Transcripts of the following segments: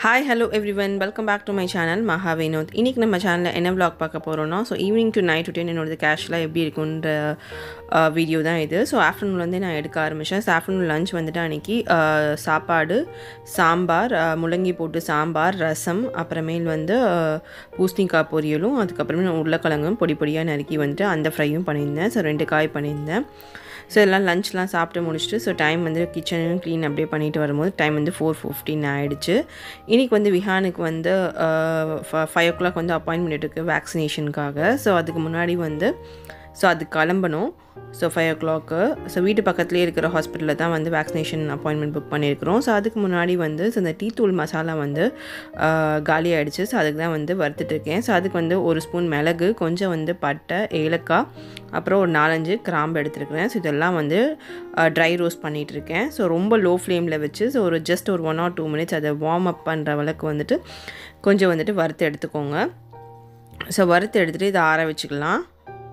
hi hello everyone welcome back to my channel Maha Vinod இன்றைக்கி நம்ம சேனலில் என்ன vlog பார்க்க போகிறோம்னா so evening to night to ten என்னோட கேஷ்லாம் எப்படி இருக்குன்ற வீடியோ தான் இது ஸோ ஆஃப்டர்நூன்லேருந்தே நான் எடுக்க ஆரம்பித்தேன் ஸோ ஆஃப்டர்நூன் லஞ்ச் வந்துட்டு அன்றைக்கி சாப்பாடு சாம்பார் அஹ், முள்ளங்கி போட்டு சாம்பார் ரசம் அப்புறமேல் வந்து அஹ், பூசணிக்காய் பொரியலும் அதுக்கப்புறமே உருளைக்கிழங்கும் பொடி பொடியாக நறுக்கி வந்துட்டு அந்த ஃப்ரையும் பண்ணியிருந்தேன் ஸோ ரெண்டு காய் பண்ணியிருந்தேன் ஸோ எல்லாம் லஞ்ச்லாம் சாப்பிட்டு முடிச்சுட்டு ஸோ டைம் வந்து கிச்சனும் க்ளீன் அப்படியே பண்ணிட்டு வரும்போது டைம் வந்து ஃபோர் ஃபிஃப்டின் ஆகிடுச்சு இன்றைக்கி வந்து விஹானுக்கு வந்து ஃபைவ் ஓ கிளாக் வந்து அப்பாயின்மெண்ட் இருக்குது வேக்சினேஷனுக்காக ஸோ அதுக்கு முன்னாடி வந்து ஸோ அது கிளம்பணும் ஸோ ஃபைவ் ஓ கிளாக்கு ஸோ வீட்டு பக்கத்துலேயே இருக்கிற ஹாஸ்பிட்டலில் தான் வந்து வேக்சினேஷன் அப்பாயின்மெண்ட் புக் பண்ணியிருக்கிறோம் ஸோ அதுக்கு முன்னாடி வந்து ஸோ இந்த டீ தூள் மசாலா வந்து ஆஹ், காலி ஆயிடுச்சு ஸோ அதுக்கு தான் வந்து வறுத்துட்டு இருக்கேன் ஸோ அதுக்கு வந்து ஒரு ஸ்பூன் மிளகு கொஞ்சம் வந்து பட்டை ஏலக்காய் அப்புறம் ஒரு நாலஞ்சு கிராம்பு எடுத்துருக்கிறேன் ஸோ இதெல்லாம் வந்து ட்ரை ரோஸ்ட் பண்ணிகிட்டு இருக்கேன் ஸோ ரொம்ப லோ ஃப்ளேமில் வச்சு ஸோ ஒரு ஜஸ்ட் ஒரு ஒன் ஆர் டூ மினிட்ஸ் அதை வார்ம் அப் பண்ணுற அளவுக்கு வந்துட்டு கொஞ்சம் வந்துட்டு வறுத்து எடுத்துக்கோங்க ஸோ வறுத்து எடுத்துகிட்டு இதை ஆற வச்சுக்கலாம்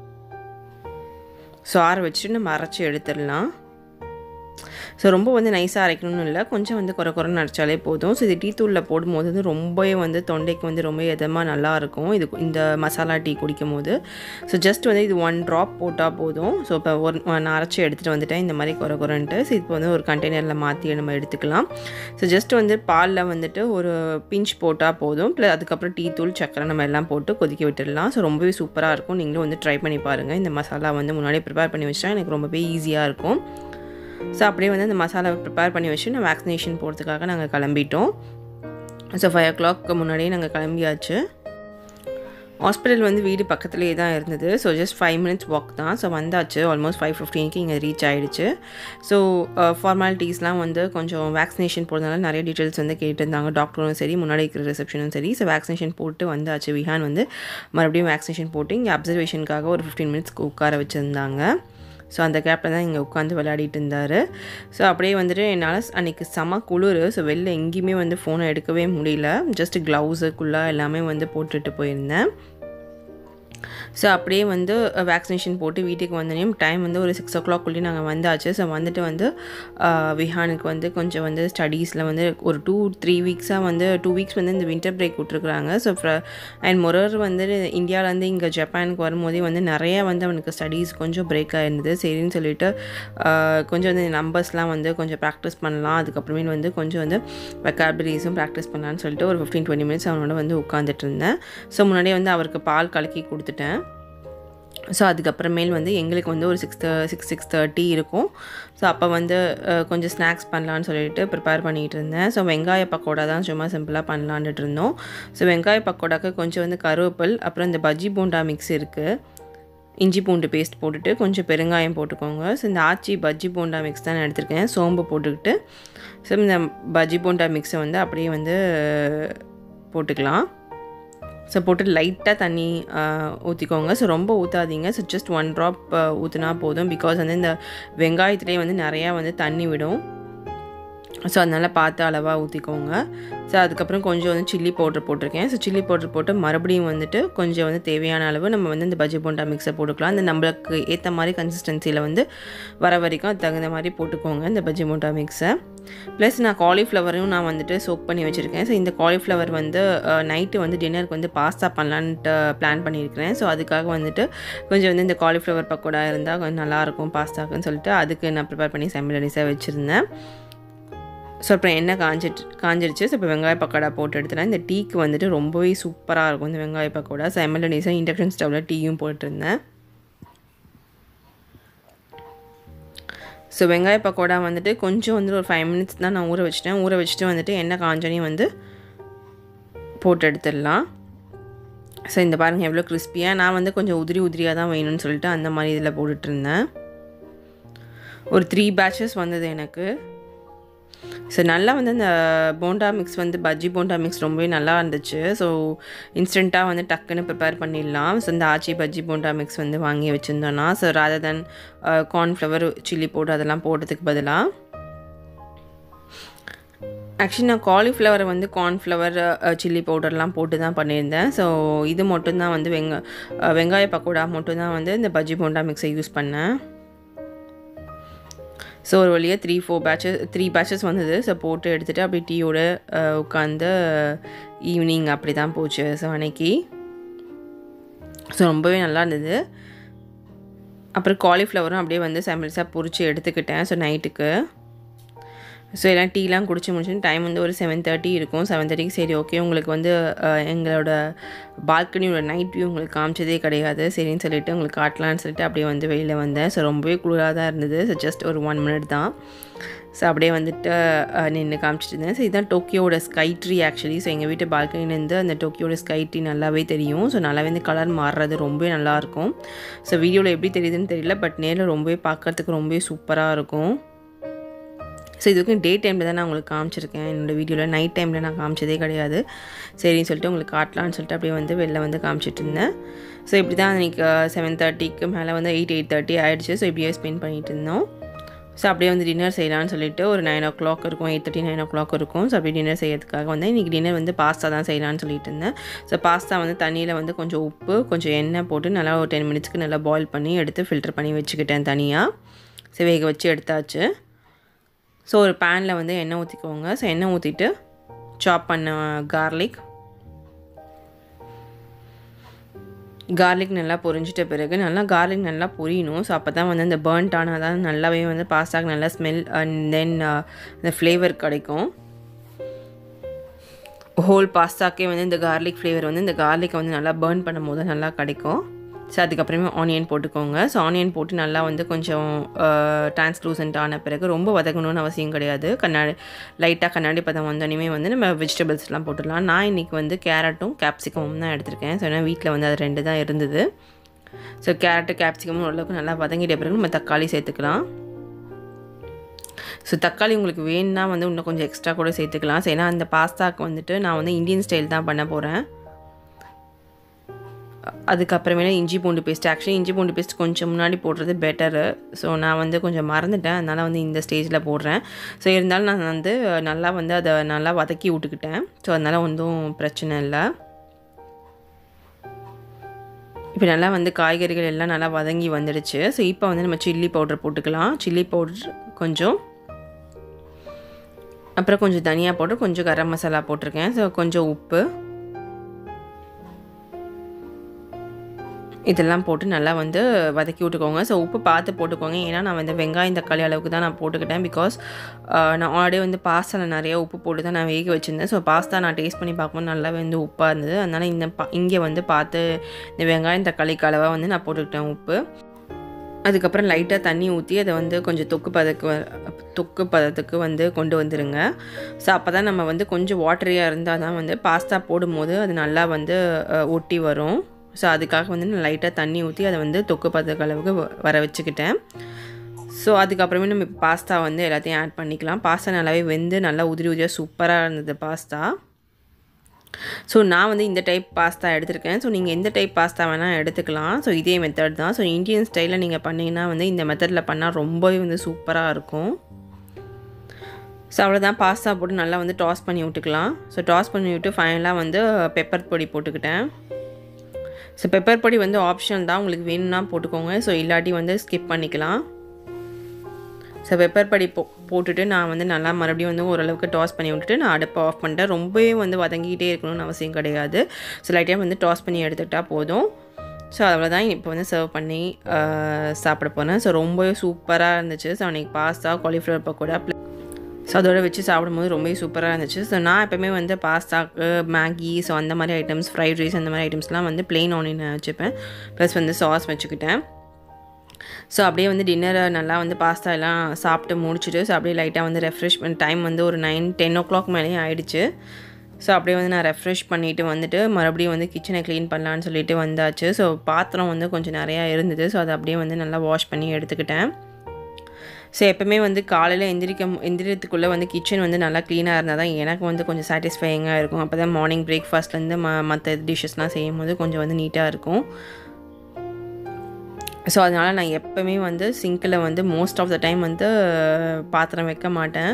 ஸோ ஆற வச்சுட்டு நம்ம அரைச்சி எடுத்துடலாம் ஸோ ரொம்ப வந்து நைஸாக அரைக்கணும்னு இல்லை கொஞ்சம் வந்து குறை குறைன்னு அரைச்சாலே போதும் ஸோ இது டீ தூளில் போடும்போது வந்து ரொம்பவே வந்து தொண்டைக்கு வந்து ரொம்ப இதமாக நல்லாயிருக்கும் இது இந்த மசாலா டீ குடிக்கும் போது ஸோ ஜஸ்ட் வந்து இது ஒன் ட்ராப் போட்டால் போதும் ஸோ இப்போ ஒரு நான் அரைச்சி எடுத்துகிட்டு வந்துட்டேன் இந்த மாதிரி குறை குறைன்ட்டு ஸோ இப்போ வந்து ஒரு கண்டெய்னரில் மாற்றி நம்ம எடுத்துக்கலாம் ஸோ ஜஸ்ட் வந்து பாலில் வந்துட்டு ஒரு பிஞ்ச் போட்டால் போதும் ப்ளஸ் அதுக்கப்புறம் டீ தூள் சக்கரை நம்ம எல்லாம் போட்டு கொதிக்க விட்டுடலாம் ஸோ ரொம்பவே சூப்பராக இருக்கும் நீங்களும் வந்து ட்ரை பண்ணி பாருங்கள் இந்த மசாலா வந்து முன்னாடியே ப்ரிப்பேர் பண்ணி வச்சா எனக்கு ரொம்பவே ஈஸியாக இருக்கும் ஸோ அப்படியே வந்து அந்த மசாலாவை ப்ரிப்பேர் பண்ணி வச்சு நான் வேக்சினேஷன் போகிறதுக்காக நாங்கள் கிளம்பிட்டோம் ஸோ ஃபைவ் ஓ கிளாக் முன்னாடியே நாங்கள் கிளம்பியாச்சு ஹாஸ்பிட்டல் வந்து வீடு பக்கத்துலேயே தான் இருந்தது so just five minutes walk தான் ஸோ வந்தாச்சு ஆல்மோஸ்ட் ஃபைவ் ஃபிஃப்டீனுக்கு இங்கே ரீச் ஆகிடுச்சு ஸோ ஃபார்மாலிட்டிஸ்லாம் வந்து கொஞ்சம் வேக்சினேஷன் போடுறதுனால நிறைய டீட்டெயில்ஸ் வந்து கேட்டிருந்தாங்க டாக்டரும் சரி முன்னாடி இருக்கிற ரிசப்ஷனும் சரி ஸோ வேக்சினேஷன் போட்டு வந்தாச்சு விஹான் வந்து மறுபடியும் வேக்சினேஷன் போட்டு இங்கே அப்சர்வேஷனுக்காக ஒரு ஃபிஃப்டீன் மினிட்ஸ்க்கு உட்கார வச்சுருந்தாங்க ஸோ அந்த கேப்பில் தான் இங்கே உட்காந்து விளையாடிட்டு இருந்தார் ஸோ அப்படியே வந்துட்டு என்னால் அன்றைக்கி செம குளிர் ஸோ வெளில எங்கேயுமே வந்து ஃபோனை எடுக்கவே முடியல ஜஸ்ட் க்ளவுஸுக்குள்ளே எல்லாமே வந்து போட்டுட்டு போயிருந்தேன் ஸோ அப்படியே வந்து வேக்சினேஷன் போட்டு வீட்டுக்கு வந்தோடனே டைம் வந்து ஒரு சிக்ஸ் ஓ கிளாக்குள்ளேயே நாங்கள் வந்தாச்சு ஸோ வந்துட்டு வந்து அஹ், விஹானுக்கு வந்து கொஞ்சம் வந்து ஸ்டடீஸில் வந்து ஒரு டூ த்ரீ வீக்ஸாக வந்து டூ வீக்ஸ் வந்து இந்த வின்டர் பிரேக் விட்ருக்குறாங்க ஸோ அண்ட் மொரர் வந்து இந்தியாவிலேருந்து இங்கே ஜப்பானுக்கு வரும்போதே வந்து நிறைய வந்து அவனுக்கு ஸ்டடீஸ் கொஞ்சம் பிரேக் ஆயிருந்தது சரின்னு சொல்லிட்டு அஹ், கொஞ்சம் வந்து நம்பர்ஸ்லாம் வந்து கொஞ்சம் ப்ராக்டிஸ் பண்ணலாம் அதுக்கப்புறமேல் வந்து கொஞ்சம் வந்து வெக்காபரிஸும் ப்ராக்டிஸ் பண்ணலான்னு சொல்லிட்டு ஒரு ஃபிஃப்டீன் டுவெண்ட்டி மினிட்ஸ் அவனோட வந்து உட்காந்துட்டு இருந்தேன் ஸோ முன்னாடியே வந்து அவருக்கு பால் கலக்கி கொடுத்துட்டேன் ஸோ அதுக்கப்புறமேல் வந்து எங்களுக்கு வந்து ஒரு சிக்ஸ் சிக்ஸ் சிக்ஸ் தேர்ட்டி இருக்கும் ஸோ அப்போ வந்து அஹ், கொஞ்சம் ஸ்நாக்ஸ் பண்ணலான்னு சொல்லிட்டு ப்ரிப்பேர் பண்ணிகிட்டு இருந்தேன் ஸோ வெங்காய பக்கோடா தான் சும்மா சிம்பிளாக பண்ணலான்ட்டு இருந்தோம் ஸோ வெங்காய பக்கோடாக்கு கொஞ்சம் வந்து கருவேப்பில் அப்புறம் இந்த பஜ்ஜி போண்டா மிக்ஸ் இருக்குது இஞ்சி பூண்டு பேஸ்ட் போட்டுட்டு கொஞ்சம் பெருங்காயம் போட்டுக்கோங்க ஸோ இந்த ஆச்சி பஜ்ஜி போண்டா மிக்ஸ் தான் நான் எடுத்திருக்கேன் சோம்பு போட்டுக்கிட்டு ஸோ இந்த பஜ்ஜி போண்டா மிக்ஸை வந்து அப்படியே வந்து போட்டுக்கலாம் ஸோ போட்டு லைட்டாக தண்ணி ஊற்றிக்கோங்க ஸோ ரொம்ப ஊற்றாதீங்க ஸோ ஜஸ்ட் ஒன் ட்ராப் ஊற்றினா போதும் பிகாஸ் வந்து இந்த வெங்காயத்துலேயே வந்து நிறையா வந்து தண்ணி விடும் ஸோ அதனால் பார்த்து அளவாக ஊற்றிக்கோங்க ஸோ அதுக்கப்புறம் கொஞ்சம் வந்து சில்லி பவுட்ரு போட்டிருக்கேன் ஸோ சில்லி பவுட்ரு போட்டு மறுபடியும் வந்துட்டு கொஞ்சம் வந்து தேவையான அளவு நம்ம வந்து இந்த பஜ்ஜி போண்டா மிக்ஸை போட்டுக்கலாம் அந்த நம்மளுக்கு ஏற்ற மாதிரி கன்சிஸ்டன்சியில் வந்து வர வரைக்கும் அது தகுந்த மாதிரி போட்டுக்கோங்க இந்த பஜ்ஜி போண்டா மிக்ஸை ப்ளஸ் நான் காலிஃப்ளவரையும் நான் வந்துட்டு சோக் பண்ணி வச்சுருக்கேன் ஸோ இந்த காலிஃப்ளவர் வந்து நைட்டு வந்து டின்னருக்கு வந்து பாஸ்தா பண்ணலான்ட்டு பிளான் பண்ணியிருக்கிறேன் ஸோ அதுக்காக வந்துட்டு கொஞ்சம் வந்து இந்த காலிஃப்ளவர் பக்கோடா இருந்தால் கொஞ்சம் நல்லாயிருக்கும் பாஸ்தாக்குன்னு சொல்லிட்டு அதுக்கு நான் ப்ரிப்பேர் பண்ணி சைமிலனிஸாக வச்சுருந்தேன் ஸோ அப்புறம் எண்ணெய் காஞ்சிட்டு காஞ்சிருச்சு ஸோ இப்போ வெங்காய பக்கோடா போட்டு எடுத்துட்டேன் இந்த டீக்கு வந்துட்டு ரொம்பவே சூப்பராக இருக்கும் இந்த வெங்காய பக்கோடா ஸோ எமர்ஜென்சியாக இண்டக்ஷன் ஸ்டவ்வில் டீயும் போட்டிருந்தேன் ஸோ வெங்காய பக்கோடா வந்துட்டு கொஞ்சம் வந்து ஒரு ஃபைவ் மினிட்ஸ் தான் நான் ஊற வச்சிட்டேன் ஊற வச்சுட்டு வந்துட்டு எண்ணெய் காஞ்சனையும் வந்து போட்டு எடுத்துடலாம் ஸோ இந்த பாருங்கள் எவ்வளோ கிறிஸ்பியாக நான் வந்து கொஞ்சம் உதிரி உதிரியாக தான் வேணும்னு சொல்லிட்டு அந்த மாதிரி இதில் போட்டுட்டு இருந்தேன் ஒரு த்ரீ பேட்சஸ் வந்தது எனக்கு ஸோ நல்லா வந்து இந்த போண்டா மிக்ஸ் வந்து பஜ்ஜி போண்டா மிக்ஸ் ரொம்பவே நல்லா இருந்துச்சு ஸோ இன்ஸ்டண்ட்டாக வந்து டக்குன்னு ப்ரிப்பேர் பண்ணிடலாம் ஸோ இந்த ஆச்சி பஜ்ஜி போண்டா மிக்ஸ் வந்து வாங்கி வச்சுருந்தோன்னா so rather than cornflour chilli powder அதெல்லாம் போடுறதுக்கு பதிலாக ஆக்சுவலி நான் காலிஃப்ளவரை வந்து கார்ன்ஃப்ளவர் சில்லி பவுடர்லாம் போட்டு தான் பண்ணியிருந்தேன் ஸோ இது மட்டும்தான் வந்து வெங்க அஹ், வெங்காய பக்கோடா மட்டும்தான் வந்து இந்த பஜ்ஜி போண்டா மிக்ஸை யூஸ் பண்ணேன் ஸோ ஒரு வழியாக three four batches three batches வந்தது ஸோ போட்டு எடுத்துகிட்டு அப்படியே டீயோட உட்காந்து ஈவினிங் அப்படி தான் போச்சு ஸோ அன்னைக்கு ஸோ ரொம்பவே நல்லா இருந்தது அப்புறம் காலிஃப்ளவரும் அப்படியே வந்து சமையல்ஸாக பொரிச்சு எடுத்துக்கிட்டேன் ஸோ நைட்டுக்கு ஸோ எல்லாம் டீலாம் குடிச்சு முடிச்சுன்னு டைம் வந்து ஒரு செவன் தேர்ட்டி இருக்கும் செவன் தேர்ட்டிக்கு சரி ஓகே உங்களுக்கு வந்து அஹ், எங்களோட பால்கனியோட நைட் வியூ உங்களுக்கு காமிச்சதே கிடையாது சரின்னு சொல்லிட்டு உங்களுக்கு காட்டலான்னு சொல்லிட்டு அப்படியே வந்து வெளியில் வந்தேன் ஸோ ரொம்பவே குளிராக தான் இருந்தது ஸோ ஜஸ்ட் ஒரு ஒன் மினிட் தான் ஸோ அப்படியே வந்துட்டு நின்று காமிச்சிட்டு இருந்தேன் ஸோ இதுதான் டோக்கியோட ஸ்கை ட்ரீ ஆக்சுவலி ஸோ எங்கள் வீட்டு பால்கனிலேருந்து அந்த டோக்கியோட ஸ்கை ட்ரீ நல்லாவே தெரியும் ஸோ நல்லாவே வந்து கலர் மாறுறது ரொம்பவே நல்லாயிருக்கும் ஸோ வீடியோவில் எப்படி தெரியுதுன்னு தெரியல பட் நேரில் ரொம்பவே பார்க்கறதுக்கு ரொம்பவே சூப்பராக இருக்கும் ஸோ இது வரைக்கும் டே டைமில் தான் நான் உங்களுக்கு காமிச்சிருக்கேன் என்னோடய வீடியோவில் நைட் டைமில் நான் காமிச்சதே கிடையாது சரின்னு சொல்லிட்டு உங்களுக்கு காட்டலான்னு சொல்லிட்டு அப்படியே வந்து வெளில வந்து காமிச்சிட்டு இருந்தேன் ஸோ இப்படி தான் அன்றைக்கி செவன் தேர்ட்டிக்கு மேலே வந்து எயிட் எயிட் தேர்ட்டி ஆகிடுச்சு ஸோ இப்படியே ஸ்பெண்ட் பண்ணிகிட்டு இருந்தோம் ஸோ அப்படியே வந்து டின்னர் செய்யலாம்னு சொல்லிட்டு ஒரு நைன் ஓ கிளாக் இருக்கும் eight thirty nine o'clock இருக்கும் ஸோ அப்படியே டின்னர் செய்யறதுக்காக வந்து இன்றைக்கி டின்னர் வந்து பாஸ்தா தான் செய்யலாம்னு சொல்லிட்டு இருந்தேன் ஸோ பாஸ்தா வந்து தண்ணியில் வந்து கொஞ்சம் உப்பு கொஞ்சம் எண்ணெய் போட்டு நல்லா ஒரு டென் மினிட்ஸ்க்கு நல்லா பாயில் பண்ணி எடுத்து ஃபில்டர் பண்ணி வச்சுக்கிட்டேன் தனியாக ஸோ வேக வச்சு எடுத்தாச்சு ஸோ ஒரு பேனில் வந்து எண்ணெய் ஊற்றிக்கோங்க ஸோ எண்ணெய் ஊற்றிட்டு சாப் பண்ண கார்லிக் கார்லிக் நல்லா பொரிஞ்சிட்ட பிறகு நல்லா கார்லிக் நல்லா பொரியணும் ஸோ அப்போ தான் வந்து அந்த பேர்ன்ட் ஆனால் தான் நல்லாவே வந்து பாஸ்தாக்கு நல்லா ஸ்மெல் அண்ட் தென் அந்த ஃப்ளேவர் கிடைக்கும் ஹோல் பாஸ்தாக்கே வந்து இந்த கார்லிக் ஃப்ளேவர் வந்து இந்த கார்லிக்கை வந்து நல்லா பேர்ன் பண்ணும் போது நல்லா கிடைக்கும் ஸோ அதுக்கப்புறமே ஆனியன் போட்டுக்கோங்க ஸோ ஆனியன் போட்டு நல்லா வந்து கொஞ்சம் டிரான்ஸ்லூசன்ட் ஆன பிறகு ரொம்ப வதக்கணும்னு அவசியம் கிடையாது கண்ணாடி லைட்டாக கண்ணாடி பதம் வந்தோடனே வந்து நம்ம வெஜிடபிள்ஸ்லாம் போட்டுடலாம் நான் இன்றைக்கி வந்து கேரட்டும் கேப்சிகமும் தான் எடுத்திருக்கேன் ஸோ ஏன்னா வீட்டில் வந்து அது ரெண்டு தான் இருந்தது ஸோ கேரட்டு கேப்சிகமும் ஓரளவுக்கு நல்லா வதங்கிட்ட பிறகு நம்ம தக்காளி சேர்த்துக்கலாம் ஸோ தக்காளி உங்களுக்கு வேணும்னா வந்து இன்னும் கொஞ்சம் எக்ஸ்ட்ரா கூட சேர்த்துக்கலாம் ஸோ ஏன்னா அந்த பாஸ்தாக்கு வந்துட்டு நான் வந்து இந்தியன் ஸ்டைல் தான் பண்ண போகிறேன் அதுக்கப்புறமேல இஞ்சி பூண்டு பேஸ்ட் ஆக்சுவலி இஞ்சி பூண்டு பேஸ்ட் கொஞ்சம் முன்னாடி போடுறது பெட்டரு ஸோ நான் வந்து கொஞ்சம் மறந்துட்டேன் அதனால் வந்து இந்த ஸ்டேஜில் போடுறேன் ஸோ இருந்தாலும் நான் வந்து நல்லா வந்து அதை நல்லா வதக்கி விட்டுக்கிட்டேன் ஸோ அதனால் ஒன்றும் பிரச்சனை இல்லை இப்போ நல்லா வந்து காய்கறிகள் எல்லாம் நல்லா வதங்கி வந்துடுச்சு ஸோ இப்போ வந்து நம்ம சில்லி பவுடர் போட்டுக்கலாம் சில்லி பவுடர் கொஞ்சம் அப்புறம் கொஞ்சம் தனியா பவுடர் கொஞ்சம் கரம் மசாலா போட்டிருக்கேன் ஸோ கொஞ்சம் உப்பு இதெல்லாம் போட்டு நல்லா வந்து வதக்கி விட்டுக்கோங்க ஸோ உப்பு பார்த்து போட்டுக்கோங்க ஏன்னா நான் வந்து வெங்காயம் தக்காளி அளவுக்கு தான் நான் போட்டுக்கிட்டேன் பிகாஸ் நான் ஆல்ரெடி வந்து பாஸ்தாவில் நிறைய உப்பு போட்டு தான் நான் வேக வச்சுருந்தேன் ஸோ பாஸ்தா நான் டேஸ்ட் பண்ணி பார்க்கும்போது நல்லா வந்து உப்பாக இருந்தது அதனால் இந்த பா இங்கே வந்து பார்த்து இந்த வெங்காயம் தக்காளிக்கு அளவாக வந்து நான் போட்டுக்கிட்டேன் உப்பு அதுக்கப்புறம் லைட்டாக தண்ணி ஊற்றி அதை வந்து கொஞ்சம் தொக்கு பதக்கு தொக்கு பதத்துக்கு வந்து கொண்டு வந்துடுங்க ஸோ அப்போ தான் நம்ம வந்து கொஞ்சம் வாட்டரியாக இருந்தால் தான் வந்து பாஸ்தா போடும்போது அது நல்லா வந்து அஹ், ஒட்டி வரும் ஸோ அதுக்காக வந்து நான் லைட்டாக தண்ணி ஊற்றி அதை வந்து தொக்கு பதக்கு அளவுக்கு வ- வர வச்சுக்கிட்டேன் ஸோ அதுக்கப்புறமே நம்ம இப்போ பாஸ்தா வந்து எல்லாத்தையும் ஆட் பண்ணிக்கலாம் பாஸ்தா நல்லாவே வெந்து நல்லா உதிரி உதிரியாக சூப்பராக இருந்தது பாஸ்தா ஸோ நான் வந்து இந்த டைப் பாஸ்தா எடுத்திருக்கேன் ஸோ நீங்கள் எந்த டைப் பாஸ்தா வேணால் எடுத்துக்கலாம் ஸோ இதே மெத்தட் தான் ஸோ இந்தியன் ஸ்டைலில் நீங்கள் பண்ணிங்கன்னா வந்து இந்த மெத்தடில் பண்ணால் ரொம்பவே வந்து சூப்பராக இருக்கும் ஸோ அவ்வளோதான் பாஸ்தா போட்டு நல்லா வந்து டாஸ் பண்ணி விட்டுக்கலாம் ஸோ டாஸ் பண்ணி விட்டு ஃபைனலாக வந்து பெப்பர் பொடி போட்டுக்கிட்டேன் ஸோ பெப்பர் பொடி வந்து ஆப்ஷனல் தான் உங்களுக்கு வேணும்னா போட்டுக்கோங்க ஸோ இல்லாட்டி வந்து ஸ்கிப் பண்ணிக்கலாம் ஸோ பெப்பர் பொடி போ போட்டுட்டு நான் வந்து நல்லா மறுபடியும் வந்து ஓரளவுக்கு டாஸ் பண்ணி விட்டுட்டு நான் அடுப்பை ஆஃப் பண்ணிட்டேன் ரொம்பவே வந்து வதங்கிக்கிட்டே இருக்கணும்னு அவசியம் கிடையாது ஸோ லைட்டாக வந்து டாஸ் பண்ணி எடுத்துக்கிட்டால் போதும் ஸோ அவ்வளோதான் இப்போ வந்து சர்வ் பண்ணி ஆஹ், சாப்பிட போனேன் ஸோ ரொம்பவே சூப்பராக இருந்துச்சு ஸோ அன்றைக்கி பாஸ்தா காலிஃப்ளவர் பக்கோடா ஸோ அதோட வச்சு சாப்பிடும்போது ரொம்பவே சூப்பராக இருந்துச்சு ஸோ நான் எப்போவுமே வந்து பாஸ்தாக்கு மேகி ஸோ அந்த மாதிரி ஐட்டம்ஸ் ஃப்ரைட் ரைஸ் அந்த மாதிரி ஐட்டம்ஸ்லாம் வந்து plain ஆனியன் வச்சுப்பேன் ப்ளஸ் வந்து சாஸ் வச்சுக்கிட்டேன் ஸோ அப்படியே வந்து டின்னரை நல்லா வந்து பாஸ்தா எல்லாம் சாப்பிட்டு முடிச்சுட்டு ஸோ அப்படியே லைட்டாக வந்து ரெஃப்ரெஷ்மெண்ட் டைம் வந்து ஒரு நைன் டென் ஓ கிளாக் மேலேயே ஆயிடுச்சு ஸோ அப்படியே வந்து நான் ரெஃப்ரெஷ் பண்ணிவிட்டு வந்துட்டு மறுபடியும் வந்து கிச்சனை க்ளீன் பண்ணலான்னு சொல்லிட்டு வந்தாச்சு ஸோ பாத்திரம் வந்து கொஞ்சம் நிறையா இருந்தது ஸோ அதை அப்படியே வந்து நல்லா வாஷ் பண்ணி எடுத்துக்கிட்டேன் ஸோ எப்போவுமே வந்து காலையில் எந்திரிக்க எந்திரத்துக்குள்ளே வந்து கிச்சன் வந்து நல்லா க்ளீனாக இருந்தால் தான் எனக்கு வந்து கொஞ்சம் சாட்டிஸ்ஃபையிங்காக இருக்கும் அப்போ தான் மார்னிங் பிரேக்ஃபாஸ்ட்லேருந்து ம மற்ற டிஷ்ஷஸ்லாம் செய்யும் போது கொஞ்சம் வந்து நீட்டாக இருக்கும் ஸோ அதனால் நான் எப்போவுமே வந்து சிங்கில் வந்து மோஸ்ட் ஆஃப் த டைம் வந்து பாத்திரம் வைக்க மாட்டேன்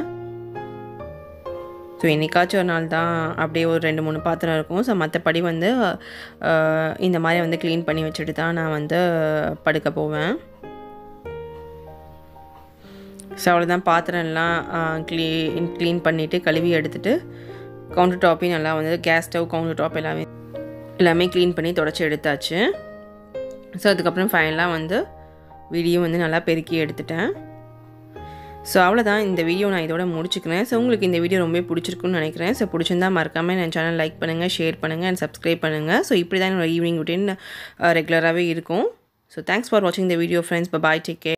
ஸோ என்னைக்காச்சும் ஒரு நாள் தான் அப்படியே ஒரு ரெண்டு மூணு பாத்திரம் இருக்கும் ஸோ மற்றபடி வந்து அஹ், இந்த மாதிரி வந்து க்ளீன் பண்ணி வச்சுட்டு தான் நான் வந்து படுக்க போவேன் ஸோ அவ்வளோதான் பாத்திரம்லாம் க்ளீன் க்ளீன் பண்ணிவிட்டு கழுவி எடுத்துகிட்டு கவுண்டர் டாப்பையும் நல்லா வந்து கேஸ் ஸ்டவ் கவுண்டர் டாப் எல்லாமே எல்லாமே க்ளீன் பண்ணி தொடச்சி எடுத்தாச்சு ஸோ அதுக்கப்புறம் ஃபைனலாக வந்து வீடியோ வந்து நல்லா பெருக்கி எடுத்துட்டேன் ஸோ அவ்வளோதான் இந்த வீடியோ நான் இதோட முடிச்சுக்கிறேன் ஸோ உங்களுக்கு இந்த வீடியோ ரொம்ப பிடிச்சிருக்குன்னு நினைக்கிறேன் ஸோ பிடிச்சிருந்தா மறக்காமல் என் சேனல் லைக் பண்ணுங்கள் ஷேர் பண்ணுங்கள் அண்ட் சப்ஸ்கிரைப் பண்ணுங்கள் ஸோ இப்படி தான் என்னோட ஈவினிங் ரொட்டீன் ரெகுலராகவே இருக்கும் ஸோ தேங்க்ஸ் ஃபார் வாட்சிங் the video friends bye take care